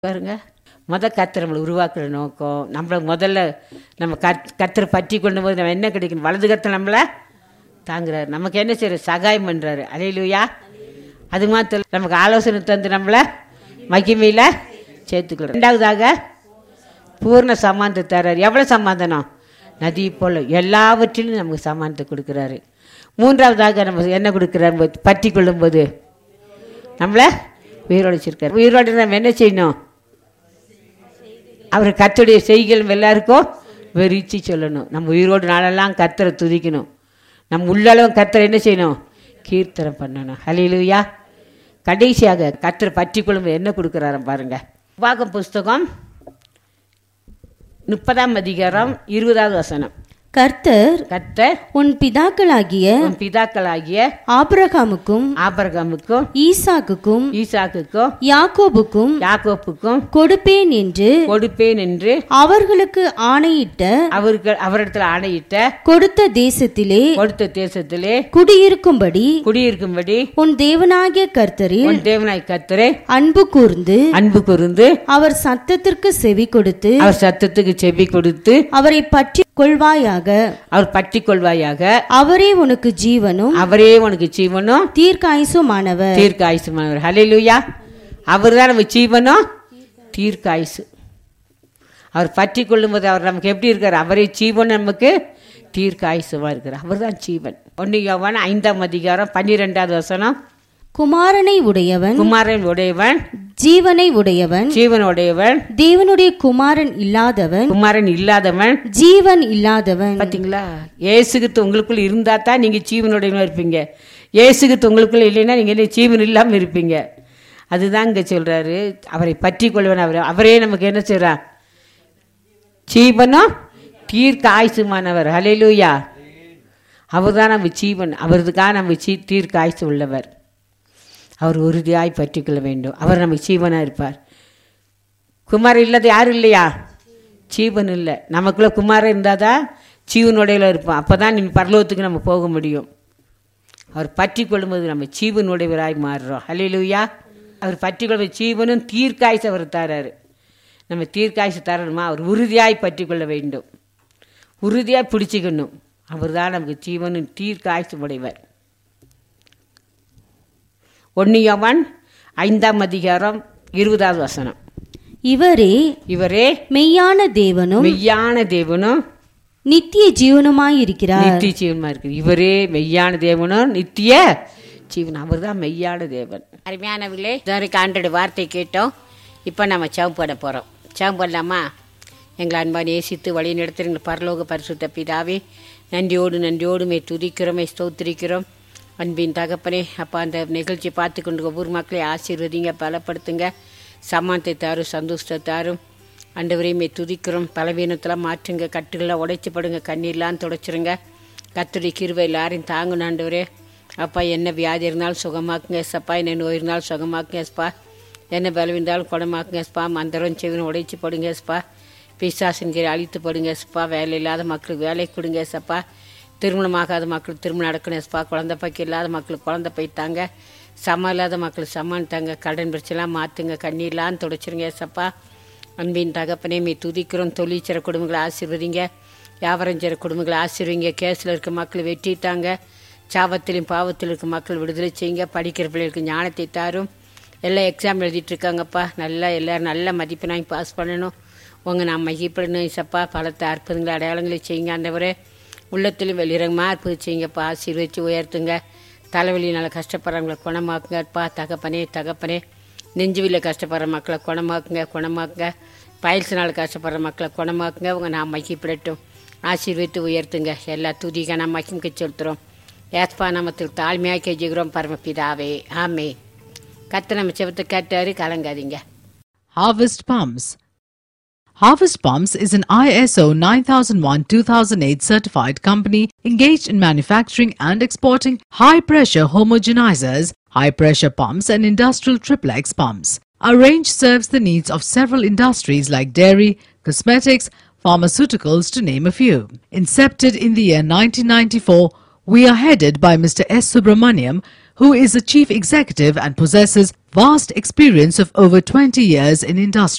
பாருங்க முத கர்த்தர் நம்மளை உருவாக்குற நோக்கம் நம்மளை முதல்ல நம்ம கத் கர்த்தரை பற்றி கொண்டு போது நம்ம என்ன கிடைக்கணும் வலது கர்த்தர் நம்மளை தாங்குறாரு நமக்கு என்ன செய்யற சகாயம் பண்ணுறாரு அலையிலுயா அது மாத்திரம் நமக்கு ஆலோசனை தந்து நம்மளை மகிமையில் சேர்த்துக்கிறோம் ரெண்டாவதாக பூர்ண சமாந்தம் தர்றாரு எவ்வளோ சமாதானம் நதி போல் எல்லாவற்றிலும் நமக்கு சமாதானத்தை கொடுக்குறாரு மூன்றாவதாக நம்ம என்ன கொடுக்குறாரு பற்றி கொள்ளும்போது நம்மளை உயிரோடு வச்சிருக்காரு உயிரோடு நம்ம என்ன செய்யணும் அவர் கத்துடைய செய்கள் எல்லாருக்கும் வெறிச்சு சொல்லணும் நம்ம உயிரோடு நாளெல்லாம் கத்தரை துதிக்கணும் நம்ம உள்ளளவும் கத்தரை என்ன செய்யணும் கீர்த்தனம் பண்ணணும் ஹலிலுயா கடைசியாக கத்தரை பற்றி கொள்ளும்போது என்ன கொடுக்குறாரு பாருங்க உபாகம் புஸ்தகம் முப்பதாம் அதிகாரம் இருபதாவது வசனம் கர்த்தர் கர்த்தர் உன் பிதாக்களாகிய உன் பிதாக்களாகிய ஆபிரகாமுக்கும் ஆபரகமுக்கும் ஈசாக்குக்கும் ஈசாக்குக்கும் யாக்கோபுக்கும் யாக்கோப்புக்கும் கொடுப்பேன் என்று கொடுப்பேன் என்று அவர்களுக்கு ஆணையிட்ட அவர்கள் அவரிடத்தில் ஆணையிட்ட கொடுத்த தேசத்திலே கொடுத்த தேசத்திலே குடியிருக்கும்படி குடியிருக்கும்படி உன் தேவனாகிய கர்த்தரில் உன் தேவனாய் கர்த்தரே அன்பு கூர்ந்து அன்பு கூர்ந்து அவர் சத்தத்திற்கு செவி கொடுத்து அவர் சத்தத்துக்கு செவி கொடுத்து அவரை பற்றி கொள்வாயாக அவர் பற்றி கொள்வாயாக அவரே உனக்கு ஜீவனும் அவரே உனக்கு ஜீவனும் தீர்க்காயுசுமானவர் தீர்க்க ஆயுசுமானவர் ஹalleluya அவர் தான் நம்ம ஜீவனும் தீர்க்க ஆயுசு அவர் பற்றி கொள்ளும்போது அவர் நமக்கு எப்படி இருக்கார் அவரே ஜீவன் நமக்கு தீர்க்க ஆயுசுமா இருக்கிறார் அவர் தான் ஜீவன் ஒன்று யோவான் ஐந்தாம் அதிகாரம் பன்னிரெண்டாவது வசனம் குமாரனை உடையவன் குமாரன் உடையவன் ஜீவனை உடையவன் ஜீவன் உடையவன் தேவனுடைய குமாரன் இல்லாதவன் குமாரன் இல்லாதவன் ஜீவன் இல்லாதவன் பார்த்தீங்களா ஏசுகித்து உங்களுக்குள்ள இருந்தா தான் நீங்கள் ஜீவனுடையவங்க இருப்பீங்க ஏசுகித்து உங்களுக்குள்ள இல்லைன்னா நீங்கள் என்ன ஜீவன் இல்லாமல் இருப்பீங்க அதுதான் இங்கே சொல்கிறாரு அவரை பற்றி கொள்வன் அவர் அவரே நமக்கு என்ன செய்கிறார் ஜீவனும் தீர்க்க ஆயுசுமானவர் ஹalleluya அவர் தான் நம்ம ஜீவன் அவருக்காக நம்ம ஜீ தீர்க்க ஆயுசு உள்ளவர் அவர் உறுதியாய் பற்றி கொள்ள வேண்டும் அவர் நமக்கு ஜீவனாக இருப்பார் குமாரன் இல்லாத யாரும் இல்லையா ஜீவன் இல்லை நமக்குள்ள குமாரன் இருந்தால் தான் ஜீவனுடையில இருப்போம் அப்போ தான் நீ பரலோகத்துக்கு நம்ம போக முடியும் அவர் பற்றி கொள்ளும்போது நம்ம ஜீவனுடையவராய் மாறுறோம் ஹalleluya அவர் பற்றி கொள்வது ஜீவனும் தீர்க்காய்ச்சி அவர் தராரு நம்ம தீர்க்காய்ச்சி தரணுமா அவர் உறுதியாய் பற்றி கொள்ள வேண்டும் உறுதியாக பிடிச்சிக்கணும் அவர் தான் நமக்கு ஜீவனும் தீர்க்காய்ச்சி உடையவர் ஒன்னியவன் ஐந்தாம் அதிகாரம் இருபதாவது வசனம் இவரே இவரே மெய்யான தேவனும் மெய்யான தேவனும் நித்திய ஜீவனுமாயிருக்கிறார் நித்திய ஜீவனுமா இருக்கு இவரே மெய்யான தேவனும் நித்திய ஜீவன் அவர் தான் மெய்யான தேவன் அருமையானவர்களே இதுவரைக்கும் ஆண்டோட வார்த்தை கேட்டோம் இப்போ நம்ம சவம் பண்ண போகிறோம் சவம் பண்ணலாமா எங்களை அன்பா நேசித்து வழி நடத்துகிற பரலோக பரிசுத்த பிதாவே நன்றியோடு நன்றியோடு மே துதிக்கிறோம் மே ஸ்தோத்திரிக்கிறோம் அன்பின் தகப்பனே அப்பா அந்த நிகழ்ச்சி பார்த்து கொண்டு ஒவ்வொரு மக்களையும் ஆசீர்வதிங்க பலப்படுத்துங்க சமானத்தை தாரும் சந்தோஷத்தை தாரும் ஆண்டவரையுமே துதிக்கிறோம் பலவீனத்தெல்லாம் மாற்றுங்க கட்டுகளாக உடைச்சி படுங்க கண்ணீர்லாம் துடைச்சிருங்க கத்துடி கிருவை எல்லாரையும் தாங்கணும் ஆண்டவரே அப்பா என்ன வியாதி இருந்தாலும் சுகமாக்குங்க எஸ்ப்பா என்ன நோய் இருந்தாலும் சுகமாக்குங்க எஸ்ப்பா என்ன பலவீந்தாலும் குணமாக்குங்க எஸ்ப்பா மந்திரம் செவினும் உடைச்சி படுங்க எஸ்ப்பா பிசாசின் கீழே அழித்து படுங்க எஸ்ப்பா வேலை இல்லாத மக்களுக்கு வேலை கொடுங்க எஸ்ப்பா திருமணமாகாத மக்களுக்கு திருமணம் நடக்கணும் எஸ்ப்பா குழந்தை பைக்கு இல்லாத மக்களுக்கு குழந்தை பைத்தாங்க சம இல்லாத மக்களுக்கு சமான் தாங்க கடன் பிரச்சனைலாம் மாற்றுங்க கண்ணீர்லாம் துடைச்சிருங்க ஏசப்பா அன்பின் தகப்பனே மீ துதிக்கிறோம் தொழிற்சிற குடும்பங்களை ஆசீர்வதிங்க வியாபாரம் செய்கிற குடும்பங்களை ஆசீர்வதிங்க கேஸில் இருக்க மக்கள் வெட்டிட்டாங்க சாபத்திலும் பாவத்தில் இருக்க மக்கள் விடுதலை செய்யுங்க படிக்கிற பிள்ளைகளுக்கு ஞானத்தை தாரும் எல்லாம் எக்ஸாம் எழுதிட்டு இருக்காங்கப்பா நல்லா எல்லோரும் நல்ல மதிப்பெண்ணாங்க பாஸ் பண்ணணும் உங்கள் நான் மகிப்படணும் இசப்பா பலத்தை அற்புதங்களை அடையாளங்களை செய்யுங்க ஆண்டவரே உள்ளத்திலும் வெளிரங்கமாக அற்புதம் செய்யுங்கப்பா ஆசீர்வதிச்சு உயர்த்துங்க தலைவலியினால் கஷ்டப்படுறவங்களை குணமாக்குங்கப்பா தகப்பனே தகப்பனே நெஞ்சுவில கஷ்டப்படுற மக்களை குணமாக்குங்க குணமாக்குங்க பயிற்சினால் கஷ்டப்படுற மக்களை குணமாக்குங்க உங்கள் நான் மகிப்பிடட்டும் ஆசீர்வித்து உயர்த்துங்க எல்லா துதிக நான் மகிமுக்கு செலுத்துகிறோம் ஏஸ்பா நாமத்தில் தாழ்மையாக கெஞ்சுகிறோம் பரமபிதாவே ஆமே கத்து நம்ம செவத்தை கேட்டாரு கலங்காதீங்க Harvest Palms. Harvest Palms is an ISO 9001-2008 certified company engaged in manufacturing and exporting high-pressure homogenizers, high-pressure pumps and industrial triplex pumps. Our range serves the needs of several industries like dairy, cosmetics, pharmaceuticals to name a few. Incepted in the year 1994, we are headed by Mr. S. Subramaniam, who is a chief executive and possesses vast experience of over 20 years in industry.